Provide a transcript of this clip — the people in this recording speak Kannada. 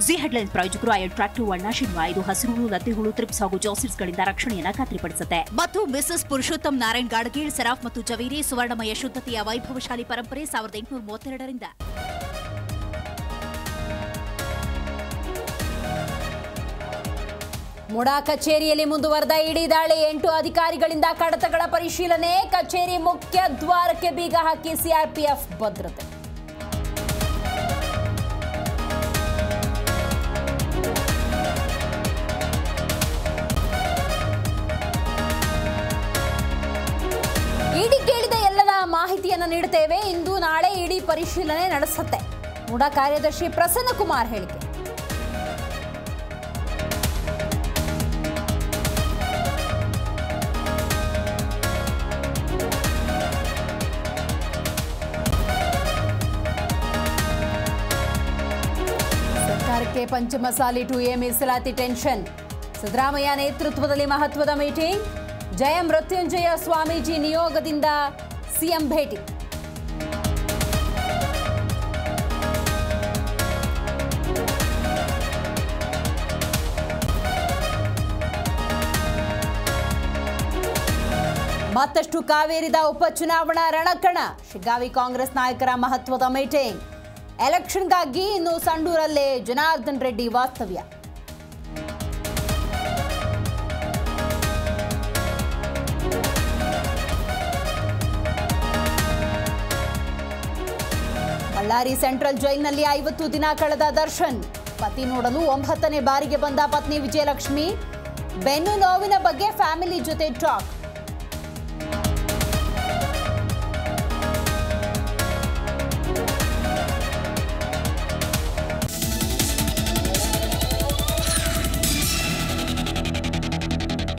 ಜಿ ಹೆಡ್ಲೈನ್ ಪ್ರಾಯೋಜಕರು ಐಎಲ್ ಟ್ರಾಕ್ಟರ್ ವರ್ಣಾಶಿನ್ವ ಇದು ಹಸಿರು ಲದ್ದಿಹುಳು ತ್ರಿಪ್ಸ್ ಹಾಗೂ ಜಾಸಿಡ್ಸ್ಗಳಿಂದ ರಕ್ಷಣೆಯನ್ನ ಖಾತ್ರಿಪಡಿಸುತ್ತೆ ಮತ್ತು ಮಿಸಸ್ ಪುರುಷೋತ್ತಮ್ ನಾರಾಯಣ್ ಗಾಡ್ಗೀಳ್ ಸರಾಫ್ ಮತ್ತು ಜವೀರಿ ಸುವರ್ಣಮಯ ಶುದ್ಧತೆಯ ವೈಭವಶಾಲಿ ಪರಂಪರೆ ಸಾವಿರದ ಎಂಟುನೂರ ಮೂವತ್ತೆರಡರಿಂದ ಮುಡಾ ಕಚೇರಿಯಲ್ಲಿ ಮುಂದುವರೆದ ಇಡಿ ದಾಳಿ ಎಂಟು ಅಧಿಕಾರಿಗಳಿಂದ ಕಡತಗಳ ಪರಿಶೀಲನೆ ಕಚೇರಿ ಮುಖ್ಯ ದ್ವಾರಕ್ಕೆ ಬೀಗ ಹಾಕಿ ಸಿಆರ್ಪಿಎಫ್ ಭದ್ರತೆ ಇಡಿ ಕೇಳಿದ ಎಲ್ಲದ ಮಾಹಿತಿಯನ್ನು ನೀಡುತ್ತೇವೆ ಇಂದು ನಾಳೆ ಇಡಿ ಪರಿಶೀಲನೆ ನಡೆಸುತ್ತೆ ಮುಡಾ ಕಾರ್ಯದರ್ಶಿ ಪ್ರಸನ್ನ ಕುಮಾರ್ ಹೇಳಿಕೆ ಸರ್ಕಾರಕ್ಕೆ ಪಂಚಮಸಾಲಿ ಟು ಎ ಮೀಸಲಾತಿ ಟೆನ್ಷನ್ ಸಿದ್ದರಾಮಯ್ಯ ನೇತೃತ್ವದಲ್ಲಿ ಮಹತ್ವದ ಮೀಟಿಂಗ್ ಜಯ ಮೃತ್ಯುಂಜಯ ಸ್ವಾಮೀಜಿ ನಿಯೋಗದಿಂದ ಸಿಎಂ ಭೇಟಿ ಮತ್ತಷ್ಟು ಕಾವೇರಿದ ಉಪಚುನಾವಣಾ ರಣಕಣ ಶಿಗ್ಗಾವಿ ಕಾಂಗ್ರೆಸ್ ನಾಯಕರ ಮಹತ್ವದ ಮೀಟಿಂಗ್ ಎಲೆಕ್ಷನ್ಗಾಗಿ ಇನ್ನು ಸಂಡೂರಲ್ಲೇ ಜನಾರ್ದನ್ ರೆಡ್ಡಿ ವಾಸ್ತವ್ಯ ಬಳ್ಳಾರಿ ಸೆಂಟ್ರಲ್ ಜೈಲಿನಲ್ಲಿ ಐವತ್ತು ದಿನ ಕಳೆದ ದರ್ಶನ್ ಪತಿ ನೋಡಲು ಒಂಬತ್ತನೇ ಬಾರಿಗೆ ಬಂದ ಪತ್ನಿ ವಿಜಯಲಕ್ಷ್ಮಿ ಬೆನ್ನು ನೋವಿನ ಬಗ್ಗೆ ಫ್ಯಾಮಿಲಿ ಜೊತೆ ಟಾಕ್